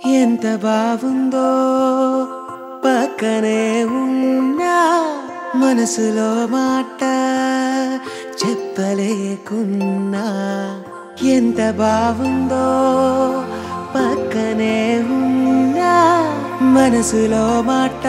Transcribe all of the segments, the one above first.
ఎంత బాగుందో పక్కనే ఉన్నా మనసులో మాట చెప్పలేకున్నా ఎంత బాగుందో పక్కనే ఉన్నా మనసులో మాట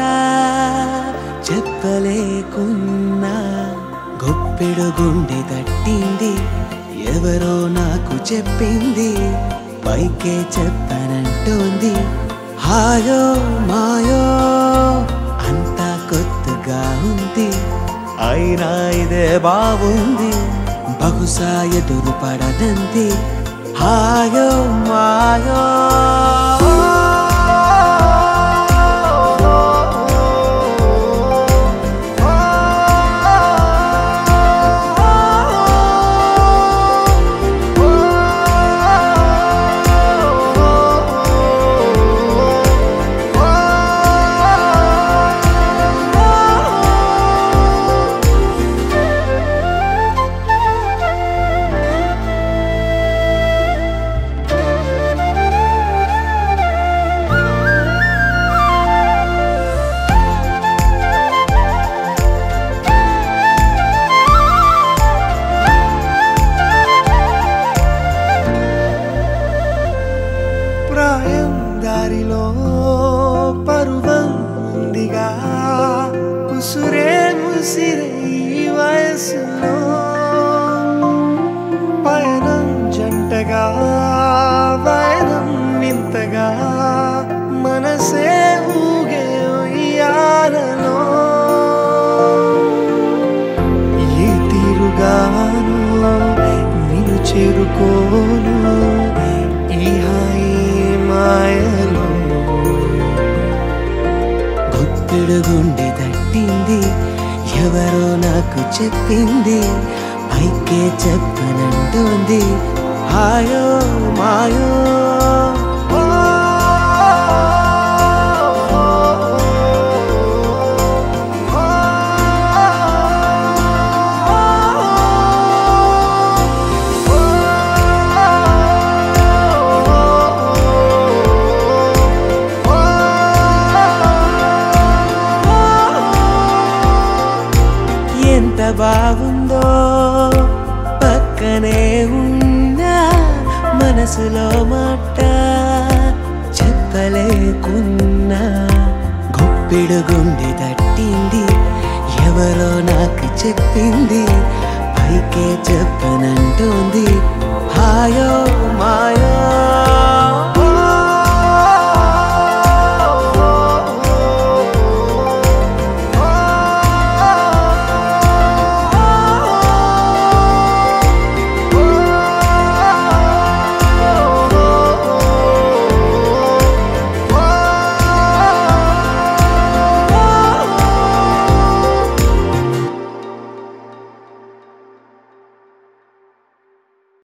చెప్పలేకున్నా గొప్పెడు గుండె తట్టింది ఎవరో నాకు చెప్పింది పైకే చెప్పనంటోంది హాయో మాయో అంతా కొత్తగా ఉంది అయినా ఇదే బాగుంది బహుశా ఎదురు పడనంది హాయో మాయో ప్రాయం దారిలో పరువం ఉందిగా ఉసురే ముసిరే ఈ వయసులో పయనం జంటగా వయనం వింతగా మనసే ఊగే ఉయ్యాలలో ఏ తీరుగాను నిన్ను చేరుకోను ఈ హాయి మాయలో గుప్పెడు గుండె తట్టింది ఎవరో నాకు చెప్పింది పైకే చెప్పనంటోంది హాయో మాయో ఎంత బాగుందో పక్కనే ఉన్నా మనసులో మాట చెప్పలేకున్నా గొప్పిడు గుండె తట్టింది ఎవరో నాకు చెప్పింది పైకే చెప్పనంటే